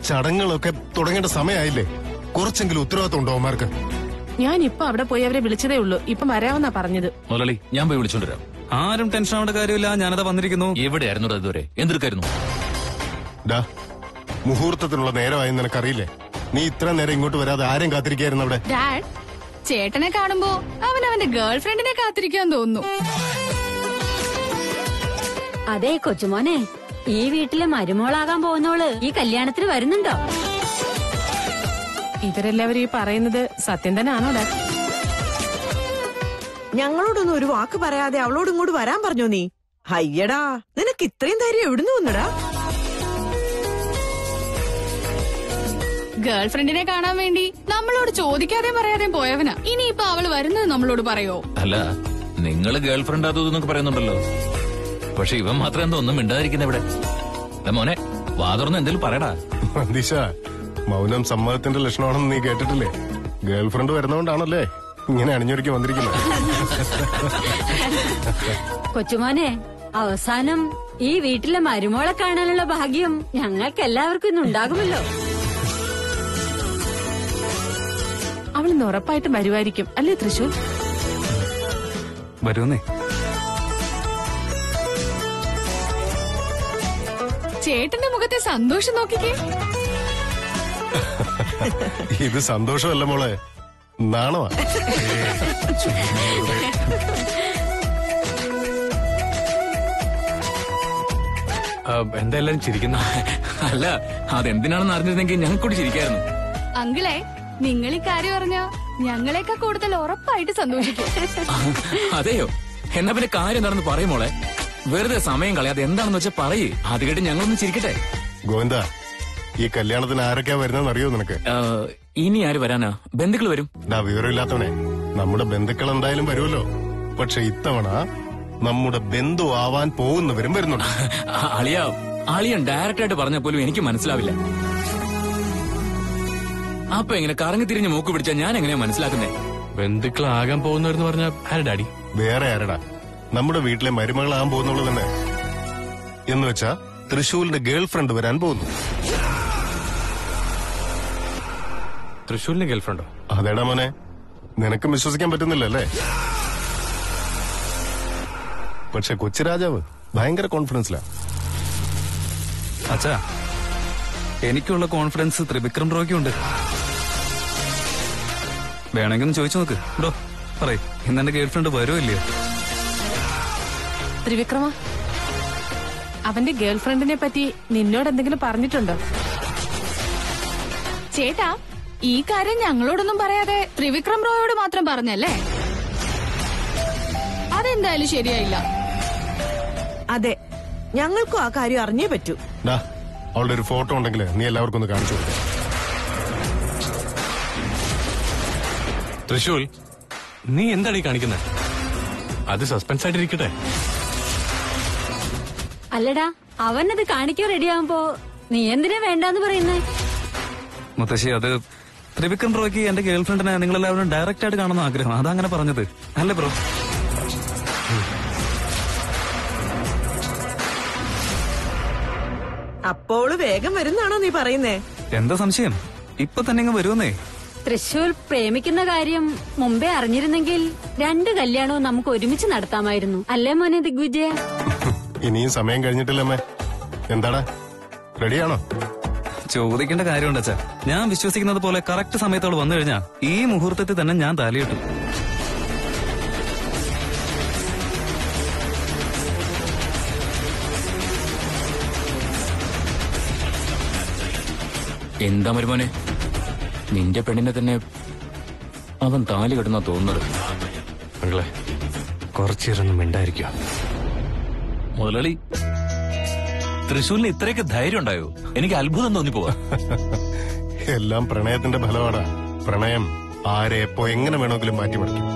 ചടങ്ങുകളൊക്കെ തുടങ്ങേണ്ട സമയമായില്ലേ കുറച്ചെങ്കിലും ഉത്തരവാദിത്വം ഉണ്ടോ അവന്മാർക്ക് ഞാൻ ഇപ്പൊ അവിടെ പോയി അവരെ വിളിച്ചതേ ഉള്ളൂ ഇപ്പൊ വരാമെന്നാ പറഞ്ഞത് മുതലാളി ഞാൻ പോയി വിളിച്ചോണ്ടിരാം ആരും ടെൻഷൻ ആവേണ്ട കാര്യമില്ല ഞാനതാ വന്നിരിക്കുന്നു എവിടെയായിരുന്നു ഇതുവരെ എന്തെടുക്കായിരുന്നു ഡാ മുഹൂർത്തത്തിനുള്ള നേരമായി നിനക്കറിയില്ലേ നീ ഇത്ര നേരം ഇങ്ങോട്ട് വരാതെ ആരെയും കാത്തിരിക്കായിരുന്നു അവിടെ ഡാഡ് ചേട്ടനെ കാണുമ്പോ അവൻ അവന്റെ ഗേൾ ഫ്രണ്ടിനെ കാത്തിരിക്കാൻ തോന്നുന്നു അതെ കൊച്ചുമോനെ ഈ വീട്ടിലെ മരുമോളാകാൻ പോകുന്നോള് ഈ കല്യാണത്തിന് വരുന്നുണ്ടോ ഇവരെല്ലാവരും ഈ പറയുന്നത് സത്യം തന്നെയാണോ ഡാ ഞങ്ങളോടൊന്നും ഒരു വാക്ക് പറയാതെ അവളോട് ഇങ്ങോട്ട് വരാൻ പറഞ്ഞോ നീ അയ്യടാ നിനക്ക് ഇത്രയും ധൈര്യം എവിടുന്ന് വന്നടാ ഗേൾ ഫ്രണ്ടിനെ കാണാൻ വേണ്ടി നമ്മളോട് ചോദിക്കാതെ പറയാതെ പോയവനാ ഇനിയിപ്പൊ അവള് വരുന്നത് നമ്മളോട് പറയോ അല്ല നിങ്ങള് ഗേൾഫ്രണ്ട് അതും ഇതെന്നൊക്കെ പറയുന്നുണ്ടല്ലോ പക്ഷെ ഇവൻ മാത്രം എന്തോ ഒന്നും മിണ്ടാതിരിക്കുന്ന ഇവിടെ ദാ മോനെ വാതുറന്ന് എന്തെങ്കിലും പറയടാ ദിശ മൗനം സമ്മതത്തിന്റെ ലക്ഷണമാണെന്ന് നീ കേട്ടിട്ടില്ലേ ഗേൾഫ്രണ്ട് വരുന്നോണ്ടാണല്ലേ ഇങ്ങനെ അണിഞ്ഞൊരുക്കി വന്നിരിക്കുന്നത് കൊച്ചുമോനെ അവസാനം ഈ വീട്ടിലെ മരുമോളെ കാണാനുള്ള ഭാഗ്യം ഞങ്ങൾക്ക് എല്ലാവർക്കും ഇന്ന് ഉണ്ടാകുമല്ലോ അവൾ ഇന്ന് ഉറപ്പായിട്ടും വരുമായിരിക്കും അല്ലേ തൃശൂർ വരുമെന്നേ ചേട്ടന്റെ മുഖത്തെ സന്തോഷം നോക്കിക്കേ ഇത് സന്തോഷമല്ല മോളെ നാണമാ എന്താ എല്ലാരും ചിരിക്കുന്ന അല്ല അതെന്തിനാണെന്ന് അറിഞ്ഞിരുന്നെങ്കിൽ ഞങ്ങൾക്ക് കൂടി ചിരിക്കായിരുന്നു അങ്കിളെ നിങ്ങൾ ഈ കാര്യം അറിഞ്ഞ ഞങ്ങളെക്കാൾ കൂടുതൽ ഉറപ്പായിട്ട് സന്തോഷിക്കും അതെയോ എന്നാ പിന്നെ കാര്യം എന്താണെന്ന് പറയും മോളെ വെറുതെ സമയം കളയാതെ എന്താണെന്ന് വെച്ചാൽ പറയേ അത് കേട്ട് ഞങ്ങളൊന്ന് ചിരിക്കട്ടെ ഗോവിന്ദ ഈ കല്യാണത്തിന് ആരൊക്കെയാ വരുന്നതെന്ന് അറിയോ നിനക്ക് ആ, ഇനി ആര് വരാനാ ബന്ധുക്കൾ വരും ഡാ വിവരമില്ലാത്തവനെ നമ്മുടെ ബന്ധുക്കൾ എന്തായാലും വരുമല്ലോ പക്ഷെ ഇത്തവണ നമ്മുടെ ബന്ധു ആവാൻ പോകുന്നവരും വരുന്നുണ്ട് ആ, അളിയ അളിയൻ ഡയറക്റ്റ് ആയിട്ട് പറഞ്ഞ പോലും എനിക്ക് മനസ്സിലാവില്ല അപ്പൊ എങ്ങനെ കറങ്ങി തിരിഞ്ഞ് മൂക്ക് പിടിച്ചാ ഞാൻ എങ്ങനെയാ മനസ്സിലാക്കുന്നേ ബന്ധുക്കളാകാൻ പോകുന്നവരെന്ന് പറഞ്ഞ ആര് ഡാഡി വേറെ ആരടാ നമ്മുടെ വീട്ടിലെ മരുമകളാകാൻ പോകുന്നുള്ളൂ തന്നെ എന്ന് വെച്ചാ തൃശൂലിന്റെ ഗേൾ ഫ്രണ്ട് വരാൻ പോകുന്നു തൃശ്ശൂരിന്റെ ഗേൾഫ്രണ്ടോ അതേടാ മോനെ നിനക്കും വിശ്വസിക്കാൻ പറ്റുന്നില്ലല്ലേ പക്ഷെ കൊച്ചുരാജാവ് ഭയങ്കര കോൺഫിഡൻസിലാ അച്ഛാ എനിക്കുള്ള കോൺഫിഡൻസ് ത്രിവിക്രം റോയ്ക്കും ഉണ്ട് വേണമെങ്കിൽ ഒന്ന് ചോദിച്ചു നോക്ക് ഡോ പറയ് ഇന്ന് എന്റെ ഗേൾഫ്രണ്ട് വരുമോ ഇല്ലയോ ത്രിവിക്രമ അവന്റെ ഗേൾഫ്രണ്ടിനെ പറ്റി നിന്നോട് എന്തെങ്കിലും പറഞ്ഞിട്ടുണ്ടോ ചേട്ടാ ഈ കാര്യം ഞങ്ങളോടൊന്നും പറയാതെ ത്രിവിക്രം റോയോട് മാത്രം പറഞ്ഞല്ലേ അതെന്തായാലും ശരിയായില്ല അതെ ഞങ്ങൾക്കും ആ കാര്യം അറിഞ്ഞേ പറ്റൂ ഡാ അവളുടെ ഒരു ഫോട്ടോ ഉണ്ടെങ്കിൽ നീ എല്ലാവർക്കും ഒന്ന് കാണിച്ചു കൊടുക്ക തൃശൂൽ നീ എന്താണ് ഈ കാണിക്കുന്നത് അത് സസ്പെൻസ് ആയിട്ടിരിക്കട്ടെ അല്ലടാ അവനത് കാണിക്കാൻ റെഡിയാകുമ്പോ നീ എന്തിനാ വേണ്ടാന്ന് പറയുന്നേ മുത്തശ്ശി അത് ത്രിവിക്രം റോയ്ക്ക് എന്റെ ഗേൾഫ്രണ്ടിനെ നിങ്ങളെല്ലാവരും ഡയറക്റ്റ് ആയിട്ട് കാണുന്ന ആഗ്രഹം അതാ അങ്ങനെ പറഞ്ഞത് അല്ലേ ബ്രോ അപ്പോള് വേഗം വരുന്നാണോ നീ പറയുന്നേ എന്താ സംശയം ഇപ്പൊ തന്നെ ഇങ്ങ് വരുമെന്നേ തൃശൂർ പ്രേമിക്കുന്ന കാര്യം മുമ്പേ അറിഞ്ഞിരുന്നെങ്കിൽ രണ്ട് കല്യാണവും നമുക്ക് ഒരുമിച്ച് നടത്താമായിരുന്നു അല്ലേ മോനെ ദിഗ്വിജയ ഇനിയും സമയം കഴിഞ്ഞിട്ടില്ലമ്മേ എന്താടാ റെഡിയാണോ ചോദിക്കേണ്ട കാര്യമുണ്ട് അച്ഛാ ഞാൻ വിശ്വസിക്കുന്നത് പോലെ കറക്റ്റ് സമയത്തോട് വന്നു കഴിഞ്ഞാൽ ഈ മുഹൂർത്തത്തിൽ തന്നെ ഞാൻ താലിയിട്ടു എന്താ മരുമോനെ നിന്റെ പെണ്ണിനെ തന്നെ അവൻ താലി കെട്ടുന്ന തോന്നുന്നത് മകളെ കുറച്ചേരൊന്നും മിണ്ടായിരിക്കുക മുതലാളി തൃശ്ശൂരിന് ഇത്രയൊക്കെ ധൈര്യം ഉണ്ടായോ എനിക്ക് അത്ഭുതം തോന്നിപ്പോവാ എല്ലാം പ്രണയത്തിന്റെ ഫലമാടാ പ്രണയം ആരെ എപ്പോ എങ്ങനെ വേണമെങ്കിലും മാറ്റിമറിക്കും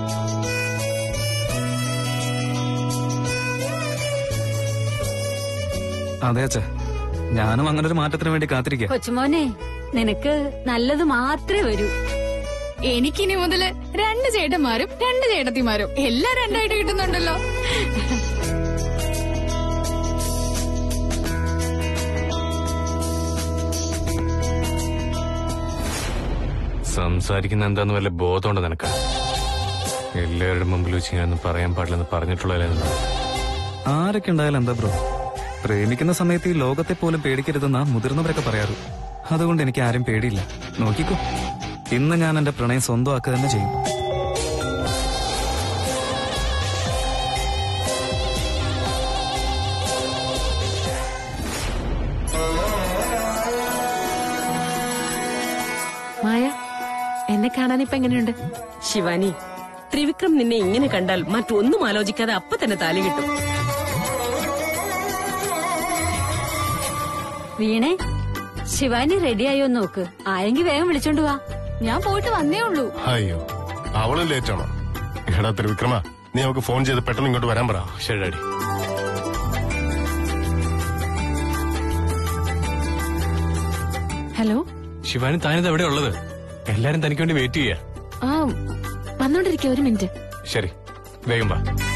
അതെ അച്ഛാ ഞാനും അങ്ങനെ ഒരു മാറ്റത്തിന് വേണ്ടി കാത്തിരിക്കാം കൊച്ചുമോനെ നിനക്ക് നല്ലത് മാത്രമേ വരൂ എനിക്കിനി മുതല് രണ്ട് ചേട്ടന്മാരും രണ്ട് ചേട്ടത്തിമാരും എല്ലാം രണ്ടായിട്ട് കിട്ടുന്നുണ്ടല്ലോ സംസാരിക്കുന്ന എന്താന്ന് വല്ല ബോധമുണ്ടോ നിനക്ക് എല്ലാവരുടെ മുമ്പിൽ വെച്ച് ഞാനൊന്നും പറയാൻ പാടില്ലെന്ന് പറഞ്ഞിട്ടുള്ളതല്ലേ ആരൊക്കെ ഉണ്ടായാലും എന്താ ബ്രോ പ്രേമിക്കുന്ന സമയത്ത് ഈ ലോകത്തെ പോലും പേടിക്കരുതെന്നാ മുതിർന്നവരൊക്കെ പറയാറ് അതുകൊണ്ട് എനിക്ക് ആരും പേടിയില്ല നോക്കിക്കോ ഇന്ന് ഞാൻ എന്റെ പ്രണയം സ്വന്തമാക്കുക തന്നെ ചെയ്യും മായ എന്നെ കാണാൻ ഇപ്പൊ എങ്ങനെയുണ്ട് ശിവാനി ത്രിവിക്രം നിന്നെ ഇങ്ങനെ കണ്ടാൽ മറ്റൊന്നും ആലോചിക്കാതെ അപ്പൊ തന്നെ താലി കിട്ടും വീണേ ശിവാനി റെഡിയായോ നോക്ക് ആയെങ്കി വേഗം വിളിച്ചോണ്ട് വാ ഞാൻ പോയിട്ട് വന്നേ ഉള്ളൂ അയ്യോ അവളും ലേറ്റ് ആണോ എടാ ത്രിവിക്രമ നീ അവൾക്ക് ഫോൺ ചെയ്ത് പെട്ടെന്ന് ഇങ്ങോട്ട് വരാൻ പറ ശരി ഡാഡി ഹലോ ശിവാനി താനിത് എവിടെ ഉള്ളത് എല്ലാരും തനിക്ക് വേണ്ടി വെയിറ്റ് ചെയ്യാ ആ വന്നോണ്ടിരിക്കുക ഒരു മിനിറ്റ് ശരി വേഗം വാ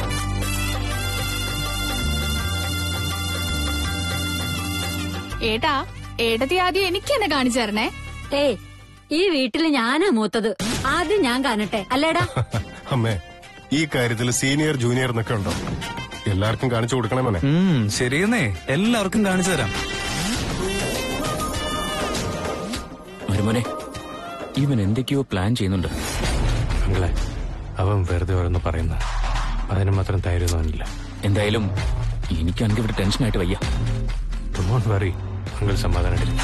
ഏട്ടാ ഏട്ടത്തി ആദ്യം എനിക്ക് എന്നെ കാണിച്ചു തരണേ ഏയ് ഈ വീട്ടില് ഞാനാ മൂത്തത് ആദ്യം ഞാൻ കാണട്ടെ അല്ലേടാ അമ്മേ ഈ കാര്യത്തിൽ സീനിയർ ജൂനിയർ എന്നൊക്കെ ഉണ്ടോ എല്ലാവർക്കും കാണിച്ചു കൊടുക്കണേ മോനെ ഉം ശരിയെന്നേ എല്ലാവർക്കും കാണിച്ചു തരാം മരുമോനെ ഇവൻ എന്തൊക്കെയോ പ്ലാൻ ചെയ്യുന്നുണ്ട് അങ്ങളെ അവൻ വെറുതെ ഓരോന്ന് പറയുന്ന അതിന് മാത്രം ധൈര്യമൊന്നുമില്ല എന്തായാലും എനിക്കാണെങ്കിൽ ഇവിടെ ടെൻഷനായിട്ട് വയ്യ ഡോണ്ട് വറി അങ്കിൾ സമാധാനം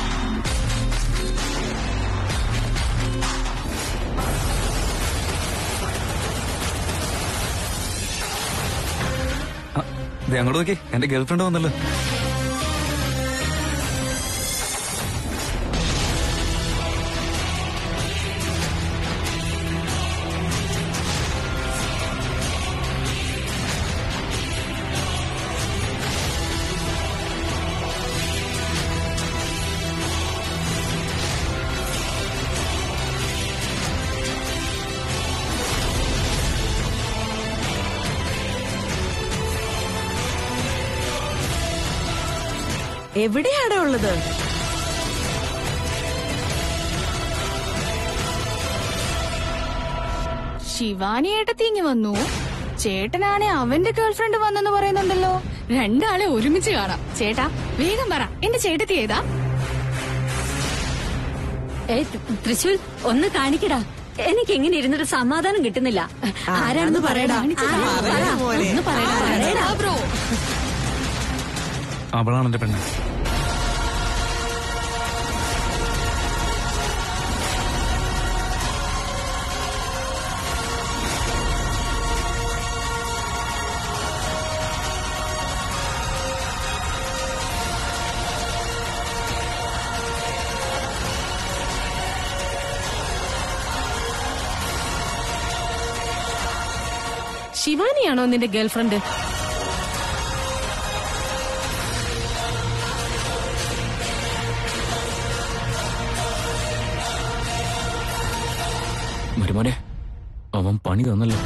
ആ, ദേ അങ്ങോട്ട് നോക്കി എന്റെ ഗേൾഫ്രണ്ട് വന്നല്ലോ എവിടെയാടാ ഉള്ളത് ശിവാനി ഏട്ടത്തി ഇങ്ങ് വന്നു ചേട്ടനാണെ അവന്റെ ഗേൾഫ്രണ്ട് വന്നെന്ന് പറയുന്നുണ്ടല്ലോ രണ്ടാളെ ഒരുമിച്ച് കാണാം ചേട്ടാ വേഗം പറ എന്റെ ചേട്ടത്തി ഏതാ ഏയ് ത- തൃശൂൽ ഒന്ന് കാണിക്കടാ എനിക്ക് ഇങ്ങനെ ഇരുന്നിട്ട് സമാധാനം കിട്ടുന്നില്ല ആരാണെന്ന് പറയടാ ആരാ? പറ. മോനെ. ഒന്ന് പറയടാ, പറയടാ. ബ്രോ അവളാണ് എന്റെ പെണ്ണ് ശിവാനിയാണോ നിന്റെ ഗേൾഫ്രണ്ട് മരുമോനെ അവൻ പണി തന്നല്ലോ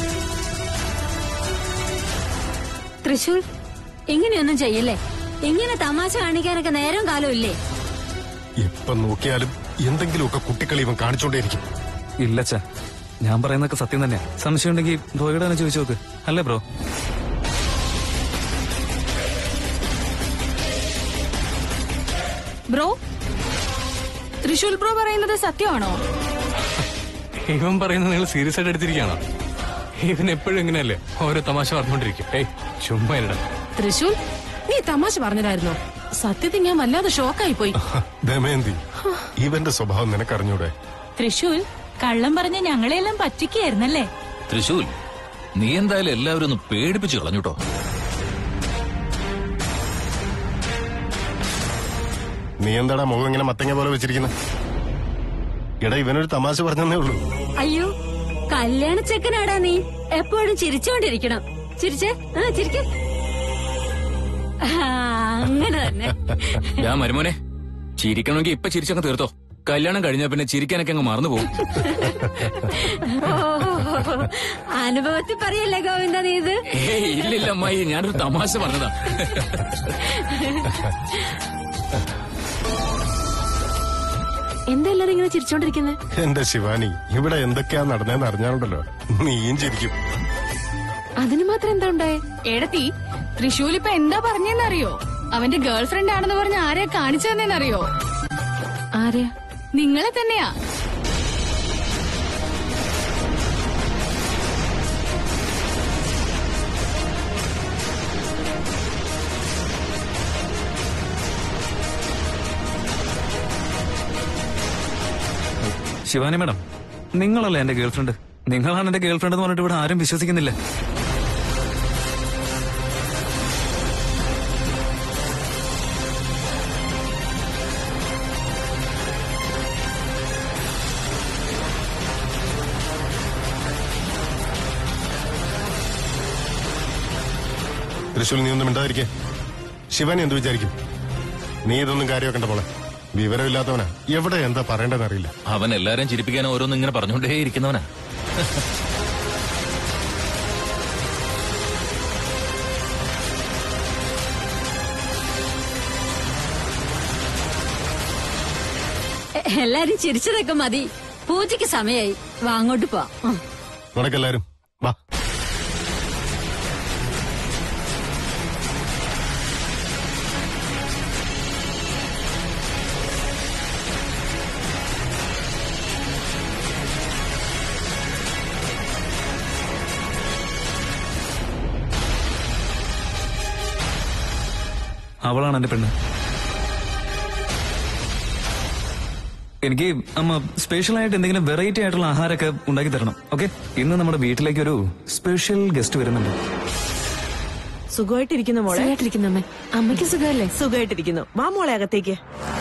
തൃശൂൽ ഇങ്ങനെയൊന്നും ചെയ്യല്ലേ ഇങ്ങനെ തമാശ കാണിക്കാനൊക്കെ നേരം കാലം ഇല്ലേ എപ്പം നോക്കിയാലും എന്തെങ്കിലുമൊക്കെ കുട്ടികളി ഇവൻ കാണിച്ചോണ്ടേയിരിക്കും ഇല്ലച്ച ഞാൻ പറയുന്നതൊക്കെ സത്യം തന്നെയാ സംശയം ഉണ്ടെങ്കിൽ ബ്രോയോട് തന്നെ ചോദിച്ചു നോക്ക് അല്ലേ ബ്രോ ബ്രോ തൃശൂൽ ബ്രോ പറയുന്നത് സത്യമാണോ ഇവൻ പറയുന്നത് നിങ്ങൾ സീരിയസ് ആയിട്ട് എടുത്തിരിക്കുകയാണോ ഇവൻ എപ്പോഴും ഇങ്ങനെയല്ലേ ഓരോ തമാശ പറഞ്ഞുകൊണ്ടിരിക്കും ഏയ് ചുമ്മാ ഇരടാ തൃശൂൽ നീ തമാശ പറഞ്ഞതായിരുന്നോ സത്യത്തിൽ ഞാൻ വല്ലാതെ ഷോക്കായി പോയി ദമയന്തി ഇവന്റെ സ്വഭാവം നിനക്കറിഞ്ഞൂടെ തൃശൂൽ കള്ളം പറഞ്ഞ് ഞങ്ങളെല്ലാം പറ്റിക്കായിരുന്നല്ലേ തൃശൂൽ നീ എന്തായാലും എല്ലാവരും ഒന്ന് പേടിപ്പിച്ചു കളഞ്ഞൂട്ടോ നീ എന്താടാ മുഖം ഇങ്ങനെ മത്തങ്ങ പോലെ വെച്ചിരിക്കുന്നത് എടാ ഇവനൊരു തമാശ പറഞ്ഞതേ ഉള്ളൂ അയ്യോ കല്യാണ ചെക്കനാടാ നീ എപ്പോഴും ചിരിച്ചോണ്ടിരിക്കണം ചിരിച്ചേ ആ ചിരിക്കേ ആ, അങ്ങനെ തന്നെ ഞാൻ മരുമോനെ ചിരിക്കണമെങ്കിൽ ഇപ്പൊ ചിരിച്ചങ്ങ് തീർത്തോ കല്യാണം കഴിഞ്ഞാ പിന്നെ ചിരിക്കാനൊക്കെ അങ്ങ് മറന്നു പോകും ഓ, അനുഭവത്തിൽ പറയല്ലേ ഗോവിന്ദ നീ ഇത് ഏയ് ഇല്ലില്ല അമ്മായി ഞാനൊരു തമാശ പറഞ്ഞതാ എന്താ എല്ലാരും ഇങ്ങനെ ചിരിച്ചോണ്ടിരിക്കുന്നത് എന്റെ ശിവാനി ഇവിടെ എന്തൊക്കെയാ നടന്നതെന്ന് അറിഞ്ഞാലുണ്ടല്ലോ നീയും ചിരിക്കും അതിന് മാത്രം എന്താ ഉണ്ടായേ എടത്തി തൃശൂൽ ഇപ്പൊ എന്താ പറഞ്ഞെന്നറിയോ അവന്റെ ഗേൾ ഫ്രണ്ട് ആണെന്ന് പറഞ്ഞ് ആരെയാ കാണിച്ചു തന്നേന്നറിയോ ആരെയാ നിങ്ങളെ തന്നെയാ ശിവാനി മാഡം നിങ്ങളല്ലേ എന്റെ ഗേൾഫ്രണ്ട് നിങ്ങളാണ് എന്റെ ഗേൾഫ്രണ്ട് എന്ന് പറഞ്ഞിട്ട് ഇവിടെ ആരും വിശ്വസിക്കുന്നില്ല തൃശ്ശൂർ നീ ഒന്നും മിണ്ടാതിരിക്കേ ശിവാനി എന്ത് വിചാരിക്കും നീ ഇതൊന്നും കാര്യമാക്കണ്ട പോളെ വിവരമില്ലാത്തവനാ എവിടെ എന്താ പറയേണ്ടതെന്ന് അറിയില്ല അവൻ എല്ലാരെയും ചിരിപ്പിക്കാൻ ഓരോന്നും ഇങ്ങനെ പറഞ്ഞുകൊണ്ടേ ഇരിക്കുന്നവനാ എ- എല്ലാരും ചിരിച്ചതൊക്കെ മതി പൂജയ്ക്ക് സമയായി വാ അങ്ങോട്ട് പോ ഉം. നടക്കെല്ലാരും വാ അവളാണ് എന്റെ പെണ്ണ് എനിക്ക് അമ്മ സ്പെഷ്യൽ ആയിട്ട് എന്തെങ്കിലും വെറൈറ്റി ആയിട്ടുള്ള ആഹാരമൊക്കെ ഉണ്ടാക്കി തരണം ഓക്കെ ഇന്ന് നമ്മുടെ വീട്ടിലേക്ക് ഒരു സ്പെഷ്യൽ ഗസ്റ്റ് വരുന്നുണ്ട് സുഖമായിട്ടിരിക്കുന്നു മോളെ സുഖമായിട്ടിരിക്കുന്നു അമ്മേ അമ്മയ്ക്ക് സുഖമല്ലേ സുഖമായിട്ടിരിക്കുന്നു വാ മോളെ അകത്തേക്ക്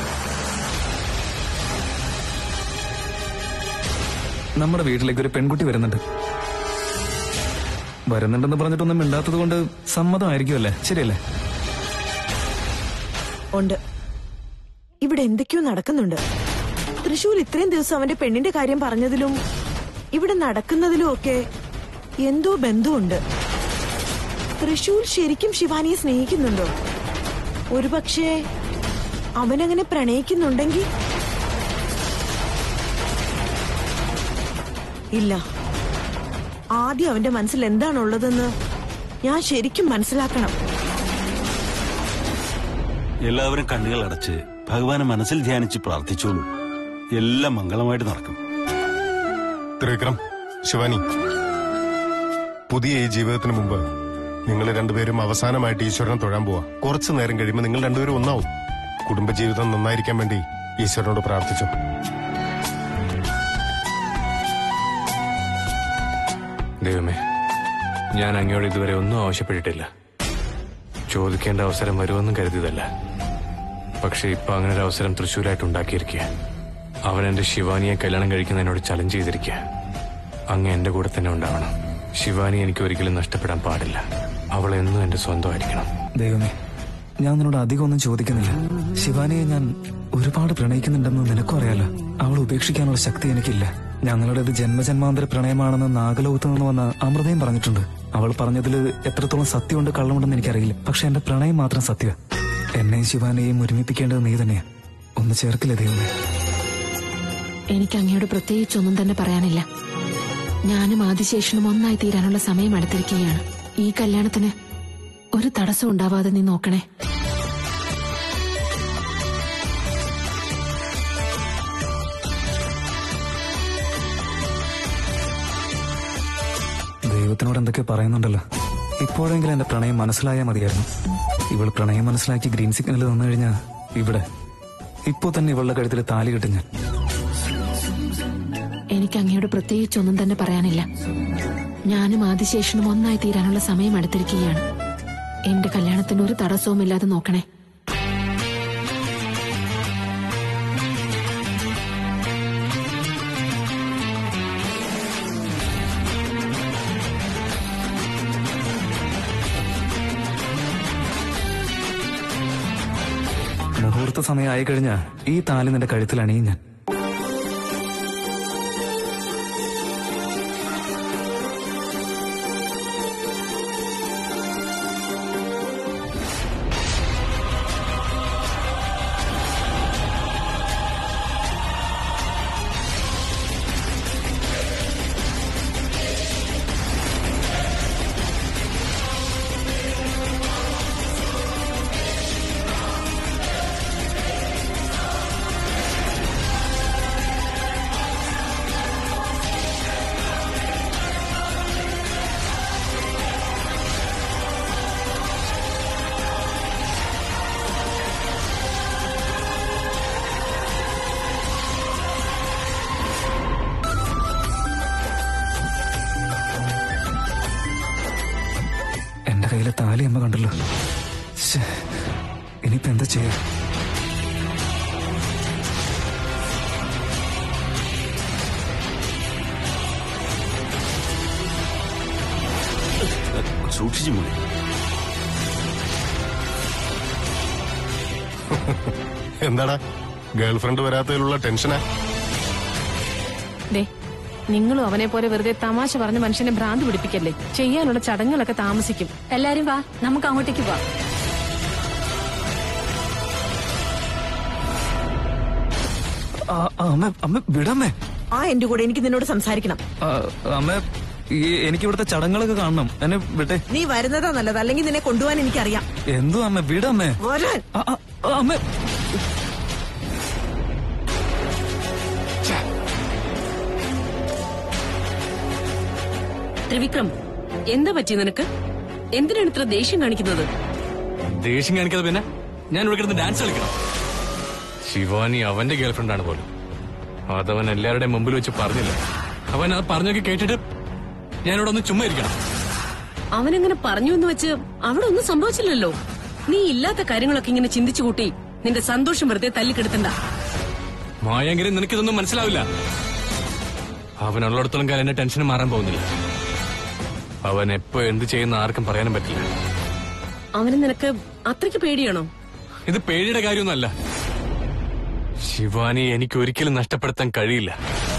നമ്മുടെ വീട്ടിലേക്ക് ഒരു പെൺകുട്ടി വരുന്നുണ്ട് വരുന്നുണ്ടെന്ന് പറഞ്ഞിട്ടൊന്നും മിണ്ടാത്തത് കൊണ്ട് സമ്മതമായിരിക്കുമല്ലേ ശരിയല്ലേ ഉണ്ട് ഇവിടെ എന്തൊക്കെയോ നടക്കുന്നുണ്ട് തൃശൂർ ഇത്രയും ദിവസം അവന്റെ പെണ്ണിന്റെ കാര്യം പറഞ്ഞതിലും ഇവിടെ നടക്കുന്നതിലും ഒക്കെ എന്തോ ബന്ധമുണ്ട് തൃശൂർ ശരിക്കും ശിവാനിയെ സ്നേഹിക്കുന്നുണ്ടോ ഒരുപക്ഷെ അവനങ്ങനെ പ്രണയിക്കുന്നുണ്ടെങ്കിൽ ഇല്ല ആദ്യം അവന്റെ മനസ്സിൽ എന്താണുള്ളതെന്ന് ഞാൻ ശരിക്കും മനസ്സിലാക്കണം എല്ലാവരും കണ്ണുകൾ അടച്ച് ഭഗവാനെ മനസ്സിൽ ധ്യാനിച്ച് പ്രാർത്ഥിച്ചോളൂ എല്ലാം മംഗളമായിട്ട് നടക്കും ത്രിവിക്രം ശിവാനി പുതിയ ഈ ജീവിതത്തിന് മുമ്പ് നിങ്ങൾ രണ്ടുപേരും അവസാനമായിട്ട് ഈശ്വരനെ തൊഴാൻ പോവാ കുറച്ചു നേരം കഴിയുമ്പോൾ നിങ്ങൾ രണ്ടുപേരും ഒന്നാവും കുടുംബജീവിതം നന്നായിരിക്കാൻ വേണ്ടി ഈശ്വരനോട് പ്രാർത്ഥിച്ചു ദൈവമേ ഞാൻ അങ്ങയോട് ഇതുവരെ ഒന്നും ആവശ്യപ്പെട്ടിട്ടില്ല ചോദിക്കേണ്ട അവസരം വരുമെന്നും കരുതിയതല്ല പക്ഷെ ഇപ്പൊ അങ്ങനെ ഒരു അവസരം തൃശ്ശൂരായിട്ട് ഉണ്ടാക്കിയിരിക്കുക അവൻ എന്റെ ശിവാനിയെ കല്യാണം കഴിക്കുന്നതിനോട് ചലഞ്ച് ചെയ്തിരിക്കുക അങ്ങ് എന്റെ കൂടെ തന്നെ ഉണ്ടാവണം ശിവാനി എനിക്ക് ഒരിക്കലും നഷ്ടപ്പെടാൻ പാടില്ല അവൾ എന്നും എന്റെ സ്വന്തമായിരിക്കണം ദൈവമേ ഞാൻ നിന്നോട് അധികം ഒന്നും ചോദിക്കുന്നില്ല ശിവാനിയെ ഞാൻ ഒരുപാട് പ്രണയിക്കുന്നുണ്ടെന്ന് നിനക്കും അറിയാലോ അവൾ ഉപേക്ഷിക്കാനുള്ള ശക്തി എനിക്കില്ല ഞങ്ങളുടേത് ജന്മജന്മാന്തര പ്രണയമാണെന്ന് നാഗലോകത്ത് നിന്ന് വന്ന അമൃതയും പറഞ്ഞിട്ടുണ്ട് അവൾ പറഞ്ഞതിൽ എത്രത്തോളം സത്യമുണ്ട് കള്ളമുണ്ടെന്ന് എനിക്കറിയില്ല പക്ഷെ എന്റെ പ്രണയം മാത്രം സത്യ എന്നെയും ശിവാനെയും ഒരുമിപ്പിക്കേണ്ടത് നീ തന്നെയാ ഒന്ന് ചേർക്കില്ല ദൈവമേ എനിക്ക് അങ്ങയോട് പ്രത്യേകിച്ചൊന്നും തന്നെ പറയാനില്ല ഞാനും ആദിശേഷനും ഒന്നായി തീരാനുള്ള സമയം അടുത്തിരിക്കുകയാണ് ഈ കല്യാണത്തിന് ഒരു തടസ്സം ഉണ്ടാവാതെ നീ നോക്കണേ ദൈവത്തിനോട് എന്തൊക്കെ പറയുന്നുണ്ടല്ലോ ഇപ്പോഴെങ്കിലും എന്റെ പ്രണയം മനസ്സിലായാൽ മതിയായിരുന്നു ഇവൾ പ്രണയം മനസ്സിലാക്കി ഗ്രീൻ സിഗ്നൽ തന്നു കഴിഞ്ഞാ ഇവിടെ ഇപ്പോ തന്നെ ഇവളുടെ കഴുത്തിൽ താലി കെട്ടും ഞാൻ എനിക്ക് അങ്ങയോട് പ്രത്യേകിച്ചൊന്നും തന്നെ പറയാനില്ല ഞാനും ആദിശേഷനും ഒന്നായി തീരാനുള്ള സമയം അടുത്തിരിക്കുകയാണ് എന്റെ കല്യാണത്തിന് ഒരു തടസ്സവും ഇല്ലാതെ നോക്കണേ മുഹൂർത്ത സമയം ആയി കഴിഞ്ഞാ ഈ താലി നിന്റെ കഴുത്തിൽ അണിയും ഞാൻ താലി അമ്മ കണ്ടല്ലോ ശ്ശേ, ഇനിയിപ്പോ എന്താ ചെയ്യാ സൂക്ഷിച്ചു മോനെ എന്താടാ ഗേൾഫ്രണ്ട് വരാത്തതിലുള്ള ടെൻഷനാ ദേ നിങ്ങളും അവനെ പോലെ വെറുതെ തമാശ പറഞ്ഞ് മനുഷ്യനെ ഭ്രാന്ത് പിടിപ്പിക്കല്ലേ ചെയ്യാനുള്ള ചടങ്ങുകളൊക്കെ താമസിക്കും എല്ലാരും വാ നമുക്ക് അങ്ങോട്ടേക്ക് പോവാം ആ, ആ, അമ്മ അമ്മ വിടമ്മേ ആ എന്റെ കൂടെ എനിക്ക് നിന്നോട് സംസാരിക്കണം ആ, അമ്മ ഈ എനിക്ക് ഇവിടുത്തെ ചടങ്ങുകളൊക്കെ കാണണം എന്നെ വിട്ടെ നീ വരുന്നതാ നല്ലത് അല്ലെങ്കിൽ നിന്നെ കൊണ്ടുപോകാൻ എനിക്കറിയാം എന്തോ അമ്മ വിടമ്മേ വരാൻ ആ, ആ, ആ, അമ്മ ത്രിവിക്രം എന്താ പറ്റി നിനക്ക് എന്തിനാണ് ഇത്ര ദേഷ്യം കാണിക്കുന്നത് ദേഷ്യം കാണിക്കാതെ പിന്നെ ഞാൻ ഇവിടെ കിടന്ന് ഡാൻസ് കളിക്കണം ശിവാനി അവന്റെ ഗേൾഫ്രണ്ടാണ് പോലും അതവൻ എല്ലാവരുടെയും മുമ്പിൽ വെച്ച് പറഞ്ഞില്ല അവൻ അത് പറഞ്ഞൊക്കെ കേട്ടിട്ട് ഞാനിവിടെ ഒന്ന് ചുമ്മാ ഇരിക്കണം അവനങ്ങനെ പറഞ്ഞു എന്ന് വെച്ച് അവിടെ ഒന്നും സംഭവിച്ചില്ലല്ലോ നീ ഇല്ലാത്ത കാര്യങ്ങളൊക്കെ ഇങ്ങനെ ചിന്തിച്ചു കൂട്ടി നിന്റെ സന്തോഷം വെറുതെ തല്ലിക്കെടുത്തണ്ട മായെങ്കിലും നിനക്കിതൊന്നും മനസ്സിലാവില്ല അവനുള്ളിടത്തോളം കാലം എന്റെ ടെൻഷൻ മാറാൻ പോകുന്നില്ല അവൻ എപ്പോ എന്ത് ചെയ്യുന്ന ആർക്കും പറയാനും പറ്റില്ല അവന് നിനക്ക് അത്രയ്ക്ക് പേടിയാണോ ഇത് പേടിയുടെ കാര്യമൊന്നുമല്ല ശിവാനി എനിക്ക് ഒരിക്കലും നഷ്ടപ്പെടുത്താൻ കഴിയില്ല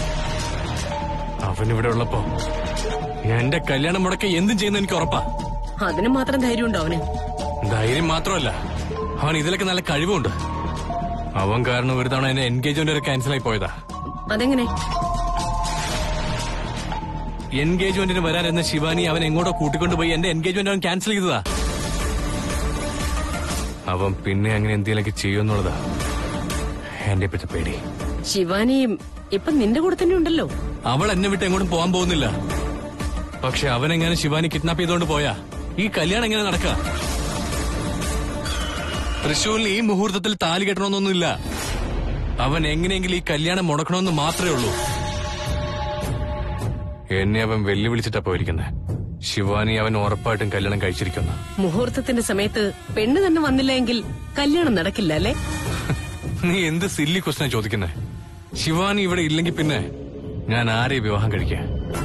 അവൻ ഇവിടെ ഉള്ളപ്പോ എന്റെ കല്യാണം മുടക്കി എന്തും ചെയ്യുന്ന എനിക്ക് ഉറപ്പാ അതിന് മാത്രം ധൈര്യമുണ്ടോ അവന് ധൈര്യം മാത്രമല്ല അവൻ ഇതിലൊക്കെ നല്ല കഴിവുണ്ട് അവൻ കാരണം ഒരു തവണ എന്റെ എൻഗേജ്മെന്റ് വരെ ക്യാൻസൽ ആയി പോയതാ അതെങ്ങനെ എൻഗേജ്മെന്റിന് വരാനെന്ന ശിവാനി അവൻ എങ്ങോട്ടോ കൂട്ടിക്കൊണ്ടുപോയി എന്റെ എൻഗേജ്മെന്റ് അവൻ ക്യാൻസൽ ചെയ്തതാ അവൻ പിന്നെ അങ്ങനെ എന്തെങ്കിലുമൊക്കെ ചെയ്യുമെന്നുള്ളതാ എന്റെ പറ്റ പേടി ശിവാനി ഇപ്പൊ നിന്റെ കൂടെ തന്നെ ഉണ്ടല്ലോ അവൾ എന്നെ വിട്ട് എങ്ങോട്ടും പോകാൻ പോകുന്നില്ല പക്ഷെ അവൻ എങ്ങനെ ശിവാനി കിഡ്നാപ്പ് ചെയ്തോണ്ട് പോയാ ഈ കല്യാണം എങ്ങനെ നടക്കുക തൃശ്ശൂരിൽ ഈ മുഹൂർത്തത്തിൽ താലി കെട്ടണമെന്നൊന്നുമില്ല അവൻ എങ്ങനെയെങ്കിലും ഈ കല്യാണം മുടക്കണമെന്ന് മാത്രമേ ഉള്ളൂ എന്നെ അവൻ വെല്ലുവിളിച്ചിട്ടാ പോയിരിക്കുന്നത് ശിവാനി അവൻ ഉറപ്പായിട്ടും കല്യാണം കഴിച്ചിരിക്കുന്നു മുഹൂർത്തത്തിന്റെ സമയത്ത് പെണ്ണ് തന്നെ വന്നില്ല എങ്കിൽ കല്യാണം നടക്കില്ല അല്ലേ നീ എന്ത് സില്ലി ക്വസ്റ്റനാ ചോദിക്കുന്നേ ശിവാനി ഇവിടെ ഇല്ലെങ്കിൽ പിന്നെ ഞാൻ ആരെ വിവാഹം കഴിക്കുക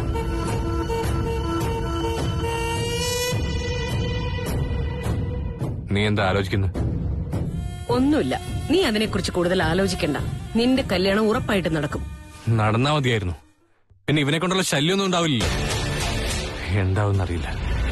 നീ എന്താ ആലോചിക്കുന്നത് ഒന്നുമില്ല നീ അതിനെക്കുറിച്ച് കൂടുതൽ ആലോചിക്കണ്ട നിന്റെ കല്യാണം ഉറപ്പായിട്ട് നടക്കും നടന്നാ മതിയായിരുന്നു പിന്നെ ഇവനെ കൊണ്ടുള്ള ശല്യമൊന്നും ഉണ്ടാവില്ലല്ലോ എന്താവെന്നറിയില്ല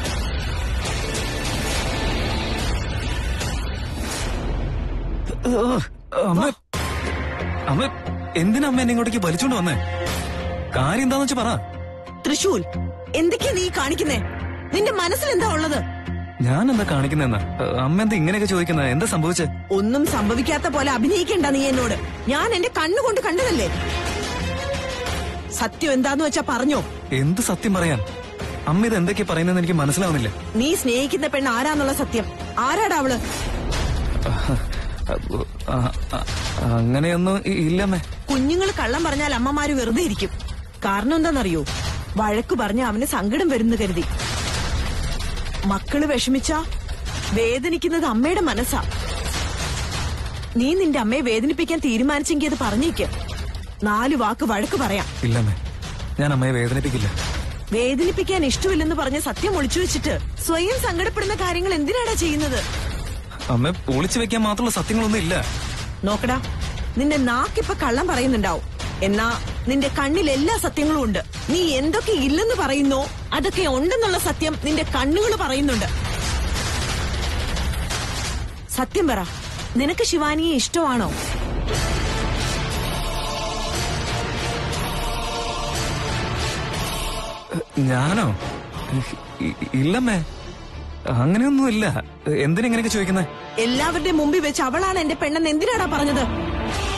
അമ്മ അമ്മ എന്തിനാ അമ്മ എന്നെ ഇങ്ങോട്ടേക്ക് വലിച്ചോണ്ട് വന്നേ കാര്യം എന്താന്ന് വെച്ച് പറ തൃശൂൽ എന്തൊക്കെയാ നീ കാണിക്കുന്നേ നിന്റെ മനസ്സിൽ എന്താ ഉള്ളത് ഞാൻ എന്താ കാണിക്കുന്നെന്ന് അമ്മ എന്താ ഇങ്ങനെയൊക്കെ ചോദിക്കുന്നത് എന്താ സംഭവിച്ചേ ഒന്നും സംഭവിക്കാത്ത പോലെ അഭിനയിക്കണ്ട നീ എന്നോട് ഞാൻ എന്റെ കണ്ണുകൊണ്ട് കണ്ടതല്ലേ സത്യം എന്താന്ന് വെച്ചാ പറഞ്ഞോ എന്ത് സത്യം പറയാൻ അമ്മ ഇത് എന്തൊക്കെയാ പറയുന്നതെന്ന് എനിക്ക് മനസ്സിലാവുന്നില്ല നീ സ്നേഹിക്കുന്ന പെണ്ണ് ആരാന്നുള്ള സത്യം ആരാടാ അവള് ആ, ആ, അങ്ങനെയൊന്നും ഇ- ഇല്ലമ്മേ കുഞ്ഞുങ്ങൾ കള്ളം പറഞ്ഞാൽ അമ്മമാര് വെറുതെ ഇരിക്കും കാരണം എന്താണെന്നറിയോ വഴക്കു പറഞ്ഞ അവന് സങ്കടം വരുന്നു കരുതി മക്കള് വിഷമിച്ച വേദനിക്കുന്നത് അമ്മയുടെ മനസ്സാ നീ നിന്റെ അമ്മയെ വേദനിപ്പിക്കാൻ തീരുമാനിച്ചെങ്കിൽ അത് പറഞ്ഞേക്ക് നാല് വാക്ക് വഴക്ക് പറയാം ഇല്ലമ്മേ ഞാൻ അമ്മയെ വേദനിപ്പിക്കില്ല വേദനിപ്പിക്കാൻ ഇഷ്ടമില്ലെന്ന് പറഞ്ഞ് സത്യം ഒളിച്ചു വെച്ചിട്ട് സ്വയം സങ്കടപ്പെടുന്ന കാര്യങ്ങൾ എന്തിനാടാ ചെയ്യുന്നത് അമ്മ ഒളിച്ചു വെക്കാൻ മാത്രമുള്ള സത്യങ്ങളൊന്നും ഇല്ല നോക്കടാ നിന്റെ നാക്കിപ്പൊ കള്ളം പറയുന്നുണ്ടാവും എന്നാ നിന്റെ കണ്ണിൽ എല്ലാ സത്യങ്ങളും ഉണ്ട് നീ എന്തൊക്കെ ഇല്ലെന്ന് പറയുന്നോ അതൊക്കെ ഉണ്ടെന്നുള്ള സത്യം നിന്റെ കണ്ണുകൾ പറയുന്നുണ്ട് സത്യം പറ നിനക്ക് ശിവാനിയെ ഇഷ്ടമാണോ ഞാനോ ഇ- ഇല്ലമ്മേ അങ്ങനെയൊന്നും ഇല്ല എന്തിനെങ്ങനെയൊക്കെ ചോദിക്കുന്നേ എല്ലാവരുടെയും മുമ്പിൽ വെച്ച് അവളാണ് എന്റെ പെണ്ണെന്ന് എന്തിനാടാ പറഞ്ഞത്